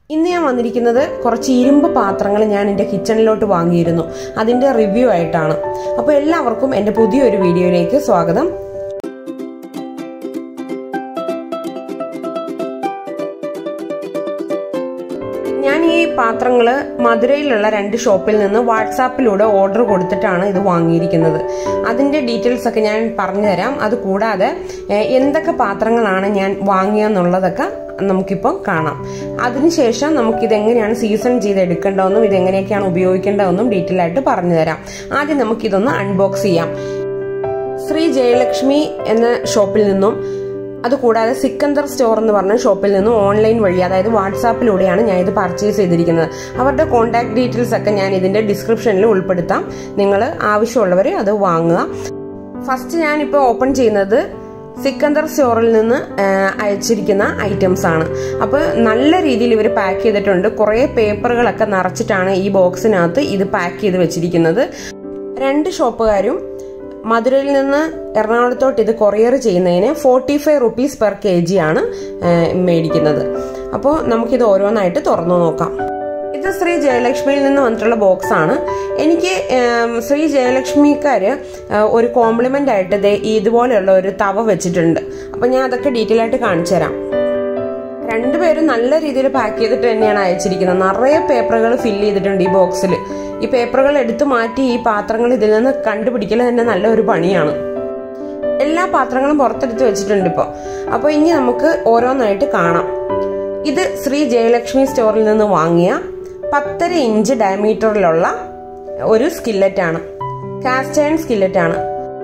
ഇന്ന് ഞാൻ വന്നിരിക്കുന്നത് കുറച്ച് ഇരുമ്പ് പാത്രങ്ങൾ ഞാൻ എൻ്റെ കിച്ചണിലോട്ട് വാങ്ങിയിരുന്നു അതിൻ്റെ റിവ്യൂ ആയിട്ടാണ് അപ്പോൾ എല്ലാവർക്കും എൻ്റെ പുതിയൊരു വീഡിയോയിലേക്ക് സ്വാഗതം ഞാൻ ഈ പാത്രങ്ങൾ മധുരയിലുള്ള രണ്ട് ഷോപ്പിൽ നിന്ന് വാട്സാപ്പിലൂടെ ഓർഡർ കൊടുത്തിട്ടാണ് ഇത് വാങ്ങിയിരിക്കുന്നത് അതിൻ്റെ ഡീറ്റെയിൽസ് ഒക്കെ ഞാൻ പറഞ്ഞുതരാം അത് കൂടാതെ ഏഹ്, എന്തൊക്കെ പാത്രങ്ങളാണ് ഞാൻ വാങ്ങിയെന്നുള്ളതൊക്കെ നമുക്കിപ്പോൾ കാണാം അതിനുശേഷം നമുക്കിതെങ്ങനെയാണ് സീസൺ ചെയ്ത് എടുക്കേണ്ടതെന്നും ഇതെങ്ങനെയൊക്കെയാണ് ഉപയോഗിക്കേണ്ടതെന്നും ഡീറ്റെയിൽ ആയിട്ട് പറഞ്ഞുതരാം ആദ്യം നമുക്കിതൊന്ന് അൺബോക്സ് ചെയ്യാം ശ്രീ ജയലക്ഷ്മി എന്ന ഷോപ്പിൽ നിന്നും അതുകൂടാതെ സിക്കന്ദർ സ്റ്റോർ എന്ന് പറഞ്ഞ ഷോപ്പിൽ നിന്നും ഓൺലൈൻ വഴി അതായത് വാട്സാപ്പിലൂടെയാണ് ഞാൻ ഇത് പർച്ചേസ് ചെയ്തിരിക്കുന്നത് അവരുടെ കോൺടാക്ട് ഡീറ്റെയിൽസ് ഒക്കെ ഞാൻ ഇതിന്റെ ഡിസ്ക്രിപ്ഷനിൽ ഉൾപ്പെടുത്താം നിങ്ങൾ ആവശ്യമുള്ളവർ അത് വാങ്ങുക ഫസ്റ്റ് ഞാനിപ്പോൾ ഓപ്പൺ ചെയ്യുന്നത് സിക്കന്ദർ സ്റ്റോറിൽ നിന്ന് ആ, അയച്ചിരിക്കുന്ന ഐറ്റംസ് ആണ് അപ്പോൾ നല്ല രീതിയിൽ ഇവർ പാക്ക് ചെയ്തിട്ടുണ്ട് കുറേ പേപ്പറുകളൊക്കെ നിറച്ചിട്ടാണ് ഈ ബോക്സിനകത്ത് ഇത് പാക്ക് ചെയ്ത് വെച്ചിരിക്കുന്നത് രണ്ട് ഷോപ്പുകാരും മധുരയിൽ നിന്ന് എറണാകുളത്തോട്ട് ഇത് കൊറിയർ ചെയ്യുന്നതിന് forty five rupees per K G ആണ് ആ, മേടിക്കുന്നത് അപ്പോൾ നമുക്കിത് ഓരോന്നായിട്ട് തുറന്നു നോക്കാം ഇത് ശ്രീ ജയലക്ഷ്മിയിൽ നിന്ന് വന്നിട്ടുള്ള ബോക്സ് ആണ് എനിക്ക് ഉം, ശ്രീ ജയലക്ഷ്മിക്കാര് ആ, ഒരു കോംപ്ലിമെന്റ് ആയിട്ട് ദേ ഇതുപോലെയുള്ള ഒരു തവ വെച്ചിട്ടുണ്ട് അപ്പൊ ഞാൻ അതൊക്കെ ഡീറ്റെയിൽ ആയിട്ട് കാണിച്ചു തരാം രണ്ടുപേരും നല്ല രീതിയിൽ പാക്ക് ചെയ്തിട്ട് തന്നെയാണ് അയച്ചിരിക്കുന്നത് നിറയെ പേപ്പറുകൾ ഫില്ല് ചെയ്തിട്ടുണ്ട് ഈ ബോക്സിൽ ഈ പേപ്പറുകൾ എടുത്തു മാറ്റി ഈ പാത്രങ്ങൾ ഇതിൽ നിന്ന് കണ്ടുപിടിക്കൽ തന്നെ നല്ല ഒരു പണിയാണ് എല്ലാ പാത്രങ്ങളും പുറത്തെടുത്ത് വെച്ചിട്ടുണ്ട് ഇപ്പോൾ അപ്പോൾ ഇനി നമുക്ക് ഓരോന്നായിട്ട് കാണാം ഇത് ശ്രീ ജയലക്ഷ്മി സ്റ്റോറിൽ നിന്ന് വാങ്ങിയ പത്തര ഇഞ്ച് ഡയമീറ്ററിലുള്ള ഒരു സ്കില്ലറ്റ് ആണ് കാസ്റ്റ് അയൺ സ്കില്ലറ്റ് ആണ്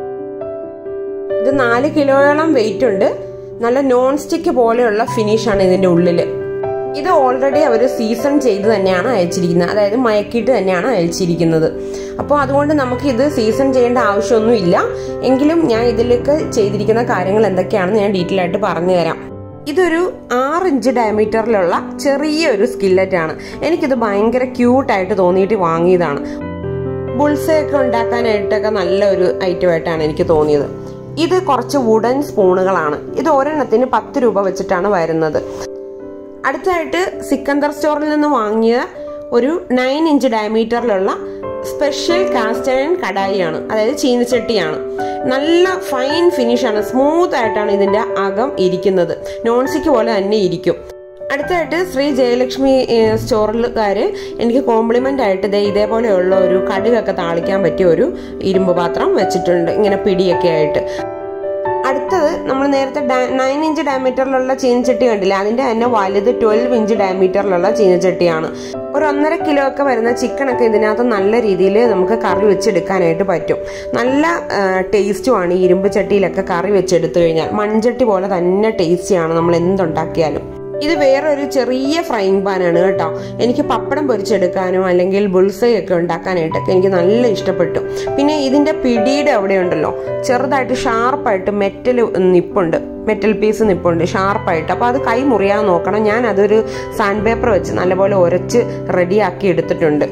ഇത് നാല് കിലോയോളം വെയിറ്റ് ഉണ്ട് നല്ല നോൺ സ്റ്റിക്ക് പോലെയുള്ള ഫിനിഷ് ആണ് ഇതിന്റെ ഉള്ളില് ഇത് ഓൾറെഡി അവർ സീസൺ ചെയ്ത് തന്നെയാണ് അയച്ചിരിക്കുന്നത് അതായത് മയക്കിയിട്ട് തന്നെയാണ് അയച്ചിരിക്കുന്നത് അപ്പോൾ അതുകൊണ്ട് നമുക്ക് ഇത് സീസൺ ചെയ്യേണ്ട ആവശ്യമൊന്നുമില്ല എങ്കിലും ഞാൻ ഇതിലേക്ക് ചെയ്തിരിക്കുന്ന കാര്യങ്ങൾ എന്തൊക്കെയാണെന്ന് ഞാൻ ഡീറ്റെയിൽ ആയിട്ട് പറഞ്ഞു തരാം ഇതൊരു ആറ് ഇഞ്ച് ഡയമീറ്ററിലുള്ള ചെറിയൊരു സ്കില്ലറ്റ് ആണ് എനിക്കിത് ഭയങ്കര ക്യൂട്ടായിട്ട് തോന്നിയിട്ട് വാങ്ങിയതാണ് ബുൾസയൊക്കെ ഉണ്ടാക്കാനായിട്ടൊക്കെ നല്ല ഒരു ഐറ്റം ആയിട്ടാണ് എനിക്ക് തോന്നിയത് ഇത് കുറച്ച് വുഡൻ സ്പൂണുകളാണ് ഇത് ഒരെണ്ണത്തിന് പത്ത് രൂപ വെച്ചിട്ടാണ് വരുന്നത് അടുത്തായിട്ട് സിക്കന്ദർ സ്റ്റോറിൽ നിന്ന് വാങ്ങിയ ഒരു നയൻ ഇഞ്ച് ഡയമീറ്ററിലുള്ള സ്പെഷ്യൽ കാസ്റ്റ് അയൺ കടായിയാണ് അതായത് ചീനച്ചട്ടിയാണ് നല്ല ഫൈൻ ഫിനിഷാണ് സ്മൂത്ത് ആയിട്ടാണ് ഇതിന്റെ അകം ഇരിക്കുന്നത് നോൺ സ്റ്റിക്ക് പോലെ തന്നെ ഇരിക്കും അടുത്തായിട്ട് ശ്രീ ജയലക്ഷ്മി ഏഹ്, സ്റ്റോറിലുകാര് എനിക്ക് കോംപ്ലിമെന്റ് ആയിട്ട് ദേ ഇതേപോലെയുള്ള ഒരു കടുകൊക്കെ താളിക്കാൻ പറ്റിയ ഒരു ഇരുമ്പ് പാത്രം വെച്ചിട്ടുണ്ട് ഇങ്ങനെ പിടിയൊക്കെ ആയിട്ട് അടുത്തത് നമ്മൾ നേരത്തെ നയൻ ഇഞ്ച് ഡയമീറ്ററിലുള്ള ചീനച്ചട്ടി കണ്ടില്ല അതിന്റെ തന്നെ വലുത് ട്വൽവ് ഇഞ്ച് ഡയമീറ്ററിലുള്ള ചീനച്ചട്ടിയാണ് ഒരു ഒന്നര കിലോ ഒക്കെ വരുന്ന ചിക്കനൊക്കെ ഇതിനകത്ത് നല്ല രീതിയിൽ നമുക്ക് കറി വെച്ചെടുക്കാനായിട്ട് പറ്റും നല്ല ടേസ്റ്റുമാണ് ഈ ഇരുമ്പ് ചട്ടിയിലൊക്കെ കറി വെച്ചെടുത്തു കഴിഞ്ഞാൽ മൺചട്ടി പോലെ തന്നെ ടേസ്റ്റിയാണ് നമ്മൾ എന്തുണ്ടാക്കിയാലും ഇത് വേറൊരു ചെറിയ ഫ്രൈങ് പാനാണ് കേട്ടോ എനിക്ക് പപ്പടം പൊരിച്ചെടുക്കാനോ അല്ലെങ്കിൽ ബുൾസൈ ഒക്കെ ഉണ്ടാക്കാനായിട്ടൊക്കെ എനിക്ക് നല്ല ഇഷ്ടപ്പെട്ടു പിന്നെ ഇതിന്റെ പിടിയുടെ അവിടെ ഉണ്ടല്ലോ ചെറുതായിട്ട് ഷാർപ്പായിട്ട് മെറ്റൽ നിപ്പുണ്ട് മെറ്റൽ പീസ് നിപ്പുണ്ട് ഷാർപ്പായിട്ട് അപ്പോൾ അത് കൈ മുറിയാതെ നോക്കണം ഞാൻ അതൊരു സാൻഡ് പേപ്പർ വെച്ച് നല്ലപോലെ ഉരച്ച് റെഡിയാക്കി എടുത്തിട്ടുണ്ട്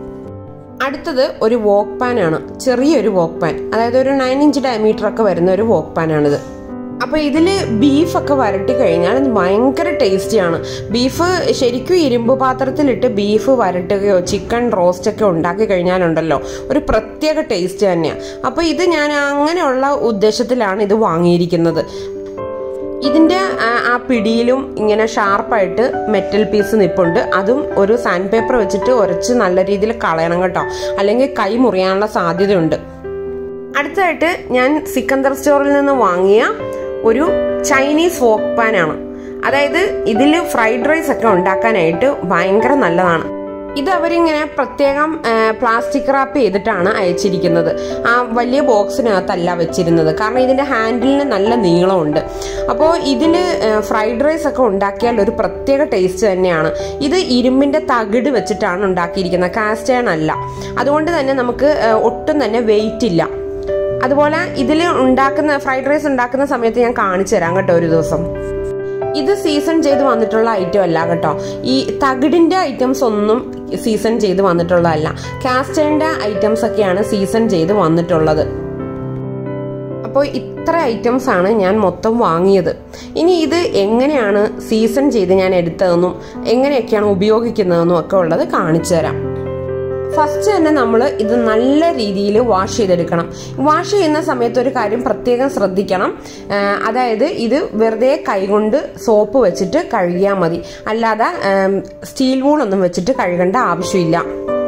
അടുത്തത് ഒരു വോക്ക് പാൻ ആണ് ചെറിയൊരു വോക്ക് പാൻ അതായത് ഒരു നയൻ ഇഞ്ച് ഡയമീറ്റർ ഒക്കെ വരുന്ന ഒരു വോക്ക് പാൻ ആണിത് അപ്പൊ ഇതില് ബീഫൊക്കെ വരട്ടി കഴിഞ്ഞാൽ ഇത് ഭയങ്കര ടേസ്റ്റിയാണ് ബീഫ് ശരിക്കും ഇരുമ്പ് പാത്രത്തിലിട്ട് ബീഫ് വരട്ടുകയോ ചിക്കൻ റോസ്റ്റ് ഒക്കെ ഉണ്ടാക്കി കഴിഞ്ഞാലുണ്ടല്ലോ ഒരു പ്രത്യേക ടേസ്റ്റ് തന്നെയാണ് അപ്പൊ ഇത് ഞാൻ അങ്ങനെയുള്ള ഉദ്ദേശത്തിലാണ് ഇത് വാങ്ങിയിരിക്കുന്നത് ഇതിന്റെ ആ- ആ പിടിയിലും ഇങ്ങനെ ഷാർപ്പായിട്ട് മെറ്റൽ പീസ് നിപ്പുണ്ട് അതും ഒരു സാൻഡ് പേപ്പർ വെച്ചിട്ട് ഉരച്ച് നല്ല രീതിയിൽ കളയണം കേട്ടോ അല്ലെങ്കിൽ കൈ മുറിയാനുള്ള സാധ്യതയുണ്ട് അടുത്തായിട്ട് ഞാൻ സിക്കന്ദർ സ്റ്റോറിൽ നിന്ന് വാങ്ങിയ ഒരു ചൈനീസ് വോക്ക് പാൻ ആണ് അതായത് ഇതിൽ ഫ്രൈഡ് റൈസ് ഒക്കെ ഉണ്ടാക്കാനായിട്ട് ഭയങ്കര നല്ലതാണ് ഇത് അവരിങ്ങനെ പ്രത്യേകം പ്ലാസ്റ്റിക് റാപ്പ് ചെയ്തിട്ടാണ് അയച്ചിരിക്കുന്നത് ആ വലിയ ബോക്സിനകത്തല്ല വെച്ചിരുന്നത് കാരണം ഇതിന്റെ ഹാൻഡിലിന് നല്ല നീളമുണ്ട് അപ്പോൾ ഇതിൽ ഫ്രൈഡ് റൈസ് ഒക്കെ ഉണ്ടാക്കിയാൽ ഒരു പ്രത്യേക ടേസ്റ്റ് തന്നെയാണ് ഇത് ഇരുമ്പിന്റെ തകിട് വെച്ചിട്ടാണ് ഉണ്ടാക്കിയിരിക്കുന്നത് കാസ്റ്റേൺ അല്ല അതുകൊണ്ട് തന്നെ നമുക്ക് ആ, ഒട്ടും തന്നെ വെയിറ്റ് ഇല്ല അതുപോലെ ഇതിൽ ഉണ്ടാക്കുന്ന ഫ്രൈഡ് റൈസ് ഉണ്ടാക്കുന്ന സമയത്ത് ഞാൻ കാണിച്ചു തരാം കേട്ടോ ഒരു ദിവസം ഇത് സീസൺ ചെയ്ത് വന്നിട്ടുള്ള ഐറ്റം അല്ല കേട്ടോ ഈ തകിടിന്റെ ഐറ്റംസ് ഒന്നും സീസൺ ചെയ്ത് വന്നിട്ടുള്ളതല്ല കാസ്റ്റേണിന്റെ ഐറ്റംസ് ഒക്കെയാണ് സീസൺ ചെയ്ത് വന്നിട്ടുള്ളത് അപ്പോൾ ഇത്ര ഐറ്റംസ് ആണ് ഞാൻ മൊത്തം വാങ്ങിയത് ഇനി ഇത് എങ്ങനെയാണ് സീസൺ ചെയ്ത് ഞാൻ എടുത്തതെന്നും എങ്ങനെയൊക്കെയാണ് ഉപയോഗിക്കുന്നതെന്നും ഒക്കെ ഉള്ളത് കാണിച്ചു തരാം ഫസ്റ്റ് തന്നെ നമ്മൾ ഇത് നല്ല രീതിയിൽ വാഷ് ചെയ്തെടുക്കണം വാഷ് ചെയ്യുന്ന സമയത്ത് ഒരു കാര്യം പ്രത്യേകം ശ്രദ്ധിക്കണം ആ, അതായത് ഇത് വെറുതെ കൈകൊണ്ട് സോപ്പ് വെച്ചിട്ട് കഴുകിയാൽ മതി അല്ലാതെ സ്റ്റീൽ വൂളൊന്നും വെച്ചിട്ട് കഴുകേണ്ട ആവശ്യമില്ല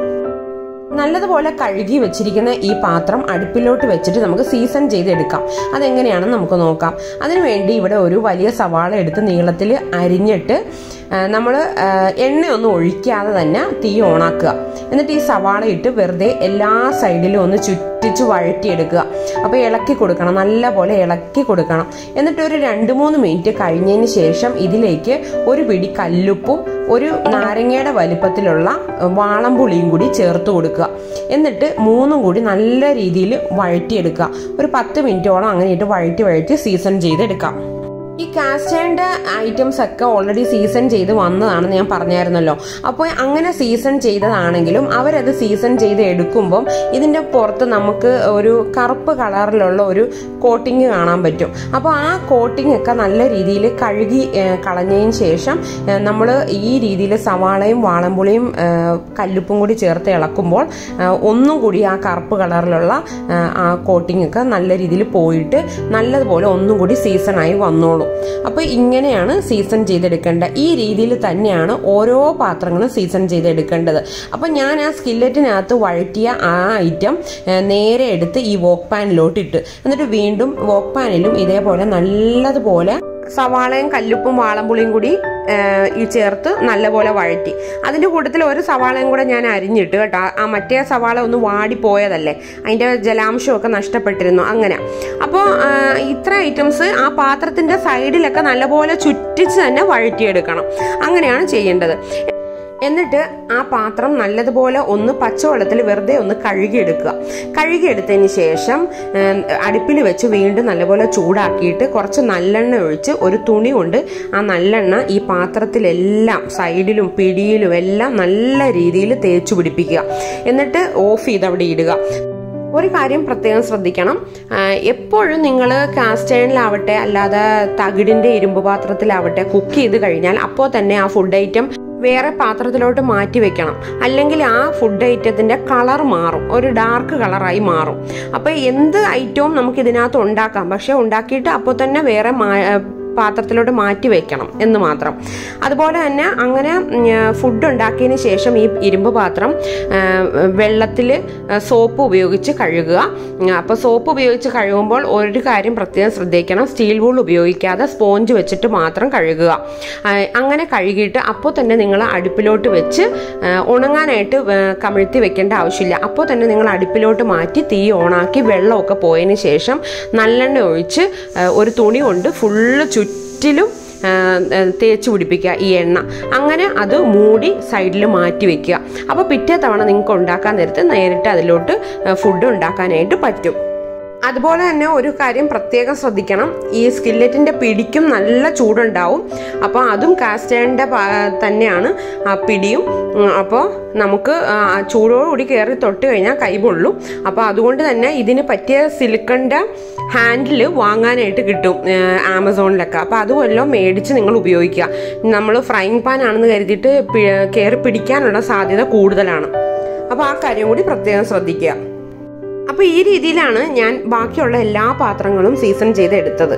നല്ലതുപോലെ കഴുകി വെച്ചിരിക്കുന്ന ഈ പാത്രം അടുപ്പിലോട്ട് വെച്ചിട്ട് നമുക്ക് സീസൺ ചെയ്തെടുക്കാം അതെങ്ങനെയാണെന്ന് നമുക്ക് നോക്കാം അതിനുവേണ്ടി ഇവിടെ ഒരു വലിയ സവാള എടുത്ത് നീളത്തിൽ അരിഞ്ഞിട്ട് നമ്മൾ എണ്ണയൊന്നും ഒഴിക്കാതെ തന്നെ തീ ഓണാക്കുക എന്നിട്ട് ഈ സവാള ഇട്ട് വെറുതെ എല്ലാ സൈഡിലും ഒന്ന് ചുറ്റിച്ച് വഴറ്റിയെടുക്കുക അപ്പോൾ ഇളക്കി കൊടുക്കണം നല്ലപോലെ ഇളക്കി കൊടുക്കണം എന്നിട്ട് ഒരു രണ്ട് മൂന്ന് മിനിറ്റ് കഴിഞ്ഞതിന് ശേഷം ഇതിലേക്ക് ഒരു പിടി കല്ലുപ്പും ഒരു നാരങ്ങയുടെ വലിപ്പത്തിലുള്ള വാളംപുളിയും കൂടി ചേർത്ത് കൊടുക്കുക എന്നിട്ട് മൂന്നും കൂടി നല്ല രീതിയിൽ വഴറ്റിയെടുക്കുക ഒരു പത്ത് മിനിറ്റോളം അങ്ങനെ ഇട്ട് വഴറ്റി വഴറ്റി സീസൺ ചെയ്തെടുക്കാം ഈ കാസ്റ്റേണിന്റെ ഐറ്റംസ് ഒക്കെ ഓൾറെഡി സീസൺ ചെയ്ത് വന്നതാണെന്ന് ഞാൻ പറഞ്ഞായിരുന്നല്ലോ അപ്പോൾ അങ്ങനെ സീസൺ ചെയ്തതാണെങ്കിലും അവരത് സീസൺ ചെയ്ത് എടുക്കുമ്പം ഇതിന്റെ പുറത്ത് നമുക്ക് ഒരു കറുപ്പ് കളറിലുള്ള ഒരു കോട്ടിങ് കാണാൻ പറ്റും അപ്പോൾ ആ കോട്ടിംഗ് ഒക്കെ നല്ല രീതിയിൽ കഴുകി ഏഹ്, കളഞ്ഞതിന് ശേഷം നമ്മൾ ഈ രീതിയിൽ സവാളയും വാളംപുളിയും ഏഹ്, കല്ലുപ്പും കൂടി ചേർത്ത് ഇളക്കുമ്പോൾ ഏഹ്, ഒന്നും കൂടി ആ കറുപ്പ് കളറിലുള്ള ഏഹ്, ആ കോട്ടിംഗ് ഒക്കെ നല്ല രീതിയിൽ പോയിട്ട് നല്ലതുപോലെ ഒന്നും കൂടി സീസണായി വന്നോളും അപ്പോൾ ഇങ്ങനെയാണ് സീസൺ ചെയ്തെടുക്കേണ്ടത് ഈ രീതിയിൽ തന്നെയാണ് ഓരോ പാത്രങ്ങളും സീസൺ ചെയ്തെടുക്കേണ്ടത് അപ്പോൾ ഞാൻ ആ സ്കില്ലറ്റിനകത്ത് വഴറ്റിയ ആ ഐറ്റം ഏഹ്, നേരെ എടുത്ത് ഈ വോക്ക് പാനിലോട്ട് ഇട്ട് എന്നിട്ട് വീണ്ടും വോക്ക് പാനിലും ഇതേപോലെ നല്ലതുപോലെ സവാളയും കല്ലുപ്പും വാളംപുളിയും കൂടി ഏഹ്, ഈ ചേർത്ത് നല്ലപോലെ വഴറ്റി അതിൻ്റെ കൂട്ടത്തിൽ ഒരു സവാളയും കൂടെ ഞാൻ അരിഞ്ഞിട്ട് കേട്ടോ ആ മറ്റേ സവാള ഒന്ന് വാടിപ്പോയതല്ലേ അതിൻ്റെ ജലാംശമൊക്കെ നഷ്ടപ്പെട്ടിരുന്നു അങ്ങനെ അപ്പോൾ ഇത്ര ഐറ്റംസ് ആ പാത്രത്തിൻ്റെ സൈഡിലൊക്കെ നല്ലപോലെ ചുറ്റിച്ച് തന്നെ വഴറ്റിയെടുക്കണം അങ്ങനെയാണ് ചെയ്യേണ്ടത് എന്നിട്ട് ആ പാത്രം നല്ലതുപോലെ ഒന്ന് പച്ചവെള്ളത്തിൽ വെറുതെ ഒന്ന് കഴുകിയെടുക്കുക കഴുകിയെടുത്തതിന് ശേഷം ഏം, അടുപ്പിൽ വെച്ച് വീണ്ടും നല്ലപോലെ ചൂടാക്കിയിട്ട് കുറച്ച് നല്ലെണ്ണ ഒഴിച്ച് ഒരു തുണി കൊണ്ട് ആ നല്ലെണ്ണ ഈ പാത്രത്തിലെല്ലാം സൈഡിലും പിടിയിലും എല്ലാം നല്ല രീതിയിൽ തേച്ചു പിടിപ്പിക്കുക എന്നിട്ട് ഓഫ് ചെയ്ത് അവിടെ ഇടുക ഒരു കാര്യം പ്രത്യേകം ശ്രദ്ധിക്കണം ആ, എപ്പോഴും നിങ്ങൾ കാസ്റ്റേണിലാവട്ടെ അല്ലാതെ തകിടിന്റെ ഇരുമ്പ് പാത്രത്തിലാവട്ടെ കുക്ക് ചെയ്ത് കഴിഞ്ഞാൽ അപ്പോൾ തന്നെ ആ ഫുഡ് ഐറ്റം വേറെ പാത്രത്തിലോട്ട് മാറ്റി വെക്കണം അല്ലെങ്കിൽ ആ ഫുഡ് ഐറ്റത്തിന്റെ കളർ മാറും ഒരു ഡാർക്ക് കളറായി മാറും അപ്പോൾ എന്ത് ഐറ്റവും നമുക്ക് ഇതിനകത്ത് ഉണ്ടാക്കാം പക്ഷെ ഉണ്ടാക്കിയിട്ട് അപ്പോൾ തന്നെ വേറെ മാ- പാത്രത്തിലോട്ട് മാറ്റി വെക്കണം എന്ന് മാത്രം അതുപോലെ തന്നെ അങ്ങനെ ഫുഡ് ഉണ്ടാക്കിയതിന് ശേഷം ഈ ഇരുമ്പ് പാത്രം വെള്ളത്തിൽ സോപ്പ് ഉപയോഗിച്ച് കഴുകുക അപ്പോൾ സോപ്പ് ഉപയോഗിച്ച് കഴുകുമ്പോൾ ഒരു കാര്യം പ്രത്യേകം ശ്രദ്ധിക്കണം സ്റ്റീൽ വൂൾ ഉപയോഗിക്കാതെ സ്പോഞ്ച് വെച്ചിട്ട് മാത്രം കഴുകുക ആ, അങ്ങനെ കഴുകിയിട്ട് അപ്പോൾ തന്നെ നിങ്ങൾ അടുപ്പിലോട്ട് വെച്ച് ആ, ഉണങ്ങാനായിട്ട് ആ, കമിഴ്ത്തി വെക്കേണ്ട ആവശ്യമില്ല അപ്പോൾ തന്നെ നിങ്ങൾ അടുപ്പിലോട്ട് മാറ്റി തീ ഓണാക്കി വെള്ളമൊക്കെ പോയതിന് ശേഷം നല്ലെണ്ണ ഒഴിച്ച് ആ, ഒരു തുണി കൊണ്ട് ഫുള്ള് ചുറ്റിലും ആ, ആ, തേച്ച് പിടിപ്പിക്കുക ഈ എണ്ണ അങ്ങനെ അത് മൂടി സൈഡിൽ മാറ്റി വെക്കുക അപ്പോൾ പിറ്റേ തവണ നിങ്ങൾക്ക് ഉണ്ടാക്കാൻ നേരത്ത് നേരിട്ട് അതിലോട്ട് ഫുഡ് ഉണ്ടാക്കാനായിട്ട് പറ്റും അതുപോലെ തന്നെ ഒരു കാര്യം പ്രത്യേകം ശ്രദ്ധിക്കണം ഈ സ്കില്ലറ്റിന്റെ പിടിക്കും നല്ല ചൂടുണ്ടാവും അപ്പോൾ അതും കാസ്റ്റേണിന്റെ തന്നെയാണ് ആ പിടിയും അപ്പോൾ നമുക്ക് ആ ചൂടോടുകൂടി കയറി തൊട്ട് കഴിഞ്ഞാൽ കൈ പൊള്ളും അപ്പോൾ അതുകൊണ്ട് തന്നെ ഇതിന് പറ്റിയ സിലിക്കണിന്റെ ഹാൻഡിൽ വാങ്ങാനായിട്ട് കിട്ടും ആ, ആമസോണിലൊക്കെ അപ്പോൾ അത് വല്ലതും മേടിച്ച് നിങ്ങൾ ഉപയോഗിക്കുക നമ്മൾ ഫ്രൈങ് പാൻ ആണെന്ന് കരുതിയിട്ട് പി- കയറി പിടിക്കാനുള്ള സാധ്യത കൂടുതലാണ് അപ്പോൾ ആ കാര്യം കൂടി പ്രത്യേകം ശ്രദ്ധിക്കുക അപ്പൊ ഈ രീതിയിലാണ് ഞാൻ ബാക്കിയുള്ള എല്ലാ പാത്രങ്ങളും സീസൺ ചെയ്ത് എടുത്തത്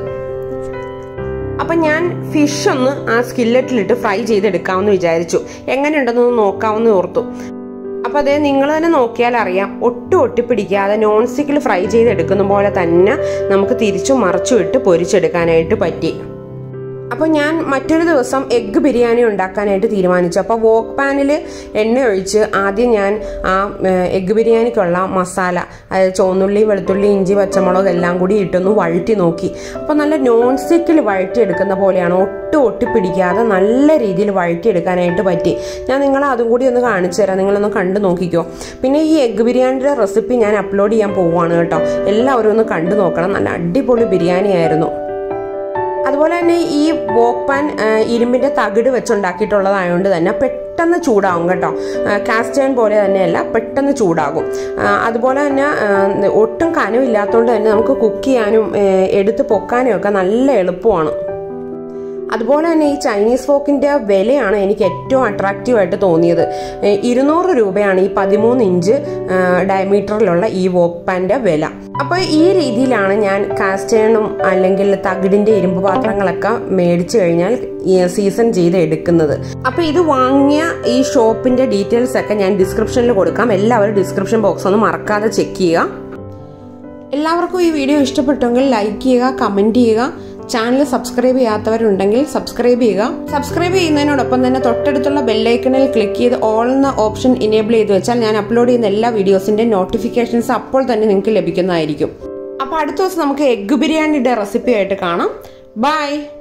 അപ്പൊ ഞാൻ ഫിഷ് ഒന്ന് ആ സ്കില്ലറ്റിലിട്ട് ഫ്രൈ ചെയ്തെടുക്കാമെന്ന് വിചാരിച്ചു എങ്ങനെയുണ്ടെന്ന് നോക്കാമെന്ന് ഓർത്തു അപ്പൊ അതേ നിങ്ങൾ തന്നെ നോക്കിയാൽ അറിയാം ഒട്ടും ഒട്ടിപ്പിടിക്കാതെ നോൺ സ്റ്റിക്കിൽ ഫ്രൈ ചെയ്തെടുക്കുന്ന പോലെ തന്നെ നമുക്ക് തിരിച്ചും മറിച്ചും ഇട്ട് പൊരിച്ചെടുക്കാനായിട്ട് പറ്റി അപ്പോൾ ഞാൻ മറ്റൊരു ദിവസം എഗ്ഗ് ബിരിയാണി ഉണ്ടാക്കാനായിട്ട് തീരുമാനിച്ചു അപ്പോൾ വോക്ക് പാനിൽ എണ്ണ ഒഴിച്ച് ആദ്യം ഞാൻ ആ എഗ്ഗ് ബിരിയാണിക്കുള്ള മസാല അതായത് ചുവന്നുള്ളി വെളുത്തുള്ളി ഇഞ്ചി പച്ചമുളക് എല്ലാം കൂടി ഇട്ടൊന്ന് വഴറ്റി നോക്കി അപ്പോൾ നല്ല നോൺ സ്റ്റിക്കിൽ വഴറ്റിയെടുക്കുന്ന പോലെയാണ് ഒട്ടും ഒട്ടിപ്പിടിക്കാതെ നല്ല രീതിയിൽ വഴറ്റിയെടുക്കാനായിട്ട് പറ്റി ഞാൻ നിങ്ങളെ അതും കൂടി ഒന്ന് കാണിച്ചു തരാം നിങ്ങളൊന്ന് കണ്ടു നോക്കിക്കോ പിന്നെ ഈ എഗ്ഗ് ബിരിയാണിയുടെ റെസിപ്പി ഞാൻ അപ്ലോഡ് ചെയ്യാൻ പോവുകയാണ് കേട്ടോ എല്ലാവരും ഒന്ന് കണ്ടു നോക്കണം നല്ല അടിപൊളി ബിരിയാണി ആയിരുന്നു അതുപോലെ തന്നെ ഈ വോക്ക് പാൻ ഇരുമ്പിന്റെ തകിട് വെച്ചുണ്ടാക്കിയിട്ടുള്ളതായതുകൊണ്ട് തന്നെ പെട്ടെന്ന് ചൂടാവും കേട്ടോ കാസ്റ്റേൺ പോലെ തന്നെയല്ല പെട്ടെന്ന് ചൂടാകും ആ, അതുപോലെ തന്നെ ആ, ഒട്ടും കനമില്ലാത്തതുകൊണ്ട് തന്നെ നമുക്ക് കുക്ക് ചെയ്യാനും ഏ, എടുത്ത് പൊക്കാനും ഒക്കെ നല്ല എളുപ്പമാണ് അതുപോലെ തന്നെ ഈ ചൈനീസ് ഫോക്കിന്റെ വിലയാണ് എനിക്ക് ഏറ്റവും അട്രാക്റ്റീവ് ആയിട്ട് തോന്നിയത് ഏ, ഇരുന്നൂറ് രൂപയാണ് ഈ പതിമൂന്ന് ഇഞ്ച് ഡയമീറ്ററിലുള്ള ഈ വോക്ക് പാൻ്റെ വില അപ്പോൾ ഈ രീതിയിലാണ് ഞാൻ കാസ്റ്റേണും അല്ലെങ്കിൽ തകിടിന്റെ ഇരുമ്പ് പാത്രങ്ങളൊക്കെ മേടിച്ചു കഴിഞ്ഞാൽ ഈ സീസൺ ചെയ്ത് എടുക്കുന്നത് അപ്പോൾ ഇത് വാങ്ങിയ ഈ ഷോപ്പിന്റെ ഡീറ്റെയിൽസ് ഒക്കെ ഞാൻ ഡിസ്ക്രിപ്ഷനിൽ കൊടുക്കാം എല്ലാവരും ഡിസ്ക്രിപ്ഷൻ ബോക്സ് ഒന്ന് മറക്കാതെ ചെക്ക് ചെയ്യുക എല്ലാവർക്കും ഈ വീഡിയോ ഇഷ്ടപ്പെട്ടെങ്കിൽ ലൈക്ക് ചെയ്യുക കമൻറ്റ് ചെയ്യുക ചാനൽ സബ്സ്ക്രൈബ് ചെയ്യാത്തവരുണ്ടെങ്കിൽ സബ്സ്ക്രൈബ് ചെയ്യുക സബ്സ്ക്രൈബ് ചെയ്യുന്നതിനോടൊപ്പം തന്നെ തൊട്ടടുത്തുള്ള ബെല്ലൈക്കണിൽ ക്ലിക്ക് ചെയ്ത് ഓൾ എന്ന ഓപ്ഷൻ ഇനേബിൾ ചെയ്ത് വെച്ചാൽ ഞാൻ അപ്ലോഡ് ചെയ്യുന്ന എല്ലാ വീഡിയോസിന്റെ നോട്ടിഫിക്കേഷൻസ് അപ്പോൾ തന്നെ നിങ്ങൾക്ക് ലഭിക്കുന്നതായിരിക്കും അപ്പോൾ അടുത്ത ദിവസം നമുക്ക് എഗ് ബിരിയാണിയുടെ റെസിപ്പി ആയിട്ട് കാണാം ബൈ